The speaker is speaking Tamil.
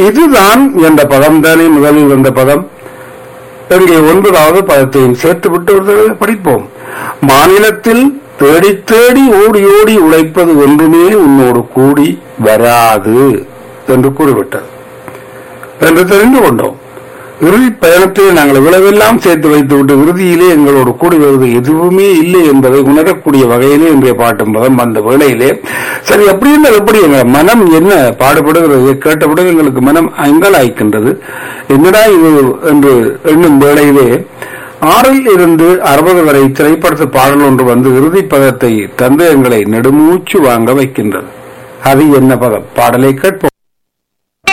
இதுதான் என்ற பதம் தானே முதலில் வந்த பதம் இங்கே ஒன்பதாவது பதத்தையும் சேர்த்துவிட்டு ஒரு தடவை படிப்போம் மாநிலத்தில் தேடி தேடி ஓடி ஓடி உழைப்பது ஒன்றுமே உன்னோடு கூடி வராது என்று கூறிவிட்டது என்று தெரிந்து கொண்டோம் இறுதி பயணத்தில் நாங்கள் இவ்வளவெல்லாம் சேர்த்து வைத்துவிட்டு இறுதியிலே எங்களோடு கூடி வருவது எதுவுமே இல்லை என்பதை உணரக்கூடிய வகையிலே இன்றைய பாட்டும் பதம் அந்த வேளையிலே சரி அப்படி இருந்தால் எப்படி எங்கள் மனம் என்ன பாடுபடுகிறது கேட்டவுடன் எங்களுக்கு மனம் அங்கலாய்க்கின்றது என்னடா இது என்று எண்ணும் வேளையிலே ஆறில் இருந்து அறுபது வரை திரைப்படத்து பாடல் ஒன்று வந்து இறுதி பதத்தை தந்து எங்களை நெடுமூச்சு வாங்க வைக்கின்றது அது என்ன பதம் பாடலை கேட்போம்